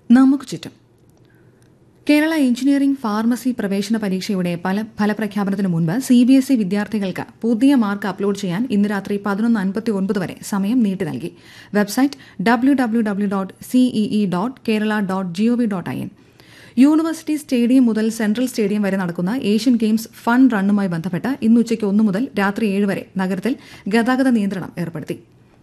നമുക്ക് ചുറ്റും Kerala engineering pharmacy പ്രവേശന പരീക്ഷയുടെ പല ഫലപ്രഖ്യാപനത്തിന് മുൻപ് സി ബി എസ് ഇ വിദ്യാർത്ഥികൾക്ക് പുതിയ മാർക്ക് അപ്ലോഡ് ചെയ്യാൻ ഇന്ന് രാത്രി പതിനൊന്ന് അൻപത്തി ഒൻപത് വരെ സമയം നീട്ടി നൽകി website W W W dot C E E dot Kerala dot G O V dot I N university stadium മുതൽ സെൻട്രൽ സ്റ്റേഡിയം വരെ നടക്കുന്ന ഏഷ്യൻ ഗെയിംസ് ഫൺ റണ്ണുമായി ബന്ധപ്പെട്ട് ഇന്ന് ഉച്ചയ്ക്ക് ഒന്നു മുതൽ രാത്രി ഏഴ് വരെ നഗരത്തിൽ ഗതാഗത നിയന്ത്രണം ഏർപ്പെടുത്തി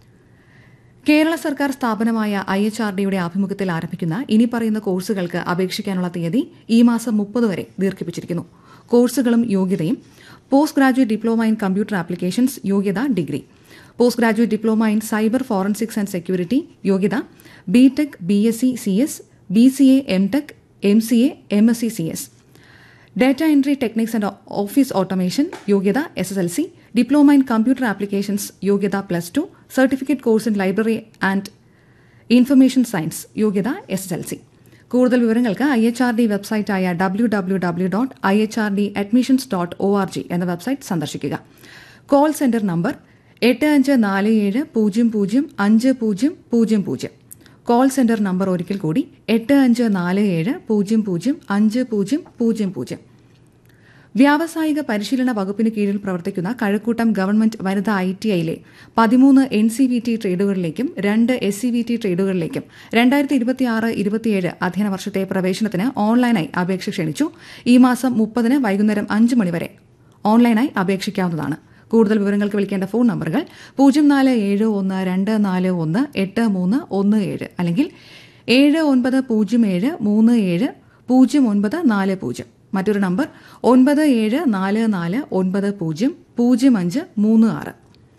കേരള സർക്കാർ സ്ഥാപനമായ ഐ എച്ച് ആർ ഡിയുടെ ആഭിമുഖ്യത്തിൽ ആരംഭിക്കുന്ന ഇനി പറയുന്ന കോഴ്സുകൾക്ക് അപേക്ഷിക്കാനുള്ള തീയതി ഈ മാസം മുപ്പത് വരെ ദീർഘിപ്പിച്ചിരിക്കുന്നു കോഴ്സുകളും യോഗ്യതയും post graduate diploma in computer applications യോഗ്യത degree post graduate diploma in cyber forensics and security യോഗ്യത B tech B S C C S B C A M tech M C A M S C C S data entry techniques and office automation യോഗ്യത S S L C diploma in computer applications യോഗ്യത plus two certificate course in library and information science യോഗ്യത S S L C കൂടുതൽ വിവരങ്ങൾക്ക് I H R D വെബ്സൈറ്റായ W W W dot I H R D admissions dot O R G എന്ന website സന്ദർശിക്കുക call centre number എട്ട് അഞ്ച് നാല് ഏഴ് പൂജ്യം പൂജ്യം അഞ്ച് പൂജ്യം പൂജ്യം പൂജ്യം കോൾ സെന്റർ നമ്പർ ഒരിക്കൽ കൂടി എട്ട് അഞ്ച് നാല് ഏഴ് പൂജ്യം പൂജ്യം അഞ്ച് പൂജ്യം പൂജ്യം പൂജ്യം വ്യാവസായിക പരിശീലന വകുപ്പിന് കീഴിൽ പ്രവർത്തിക്കുന്ന കഴക്കൂട്ടം ഗവൺമെന്റ് വനിതാ ഐ ടി ഐയിലെ പതിമൂന്ന് എൻ സി വി ടി ട്രേഡുകളിലേക്കും രണ്ട് എസ് സി വി ടി ട്രേഡുകളിലേക്കും രണ്ടായിരത്തി ഇരുപത്തിയാറ് ഇരുപത്തിയേഴ് അധ്യയന വർഷത്തെ പ്രവേശനത്തിന് ഓൺലൈനായി അപേക്ഷ ക്ഷണിച്ചു ഈ മാസം മുപ്പതിന് വൈകുന്നേരം അഞ്ച് മണിവരെ ഓൺലൈനായി അപേക്ഷിക്കാവുന്നതാണ് കൂടുതൽ വിവരങ്ങൾക്ക് വിളിക്കേണ്ട ഫോൺ നമ്പറുകൾ പൂജ്യം നാല് ഏഴ് ഒന്ന് രണ്ട് നാല് ഒന്ന് എട്ട് മൂന്ന് ഒന്ന് ഏഴ് അല്ലെങ്കിൽ ഏഴ് ഒൻപത് പൂജ്യം ഏഴ് മൂന്ന് ഏഴ് പൂജ്യം ഒൻപത് നാല് പൂജ്യം മറ്റൊരു നമ്പർ ഒൻപത് ഏഴ് നാല് നാല് ഒൻപത് പൂജ്യം പൂജ്യം അഞ്ച് മൂന്ന് ആറ്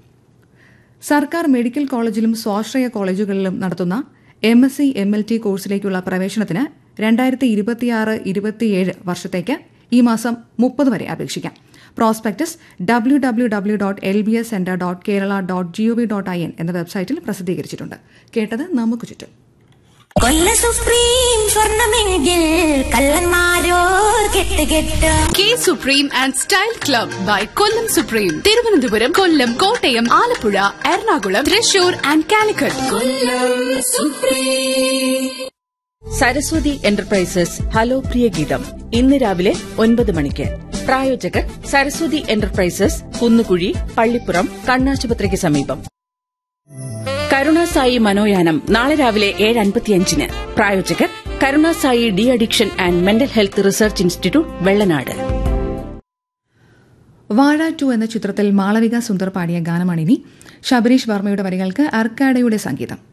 സർക്കാർ മെഡിക്കൽ കോളേജിലും സ്വാശ്രയ കോളേജുകളിലും നടത്തുന്ന M S C M L T കോഴ്സിലേക്കുള്ള പ്രവേശനത്തിന് രണ്ടായിരത്തി ഇരുപത്തിയാറ് ഇരുപത്തിയേഴ് വർഷത്തേക്ക് ഈ മാസം മുപ്പത് വരെ അപേക്ഷിക്കാം prospectus W W W dot L B S centre dot Kerala dot G O V dot I N എന്ന വെബ്സൈറ്റിൽ പ്രസിദ്ധീകരിച്ചിട്ടുണ്ട് കേട്ടത് നമുക്ക് ചുറ്റും കൊല്ല സുപ്രീം സ്വർണമെങ്കിൽ കള്ളന്മാരോർ കെട്ട് കെട്ട് K supreme and style club by Kollam supreme Thiruvananthapuram Kollam Kottayam Alappuzha Ernakulam Thrissur and Calicut Saraswati enterprises hello പ്രിയ ഗീതം ഇന്ന് രാവിലെ ഒൻപത് മണിക്ക് പ്രായോജകർ സരസ്വതി എന്റർപ്രൈസസ് കുന്നുകുഴി പള്ളിപ്പുറം കണ്ണാശുപത്രിക്ക് സമീപം കരുണാസായി മനോയാനം നാളെ രാവിലെ ഏഴ് അൻപത്തിയഞ്ചിന് പ്രായോജകർ Karunasai deaddiction and mental health research institute Vellanad വാഴ ടു എന്ന ചിത്രത്തിൽ മാളവിക സുന്ദർ പാടിയ ഗാനമാണിനി ശബരീഷ് വർമ്മയുടെ വരികൾക്ക് അർക്കാഡയുടെ സംഗീതം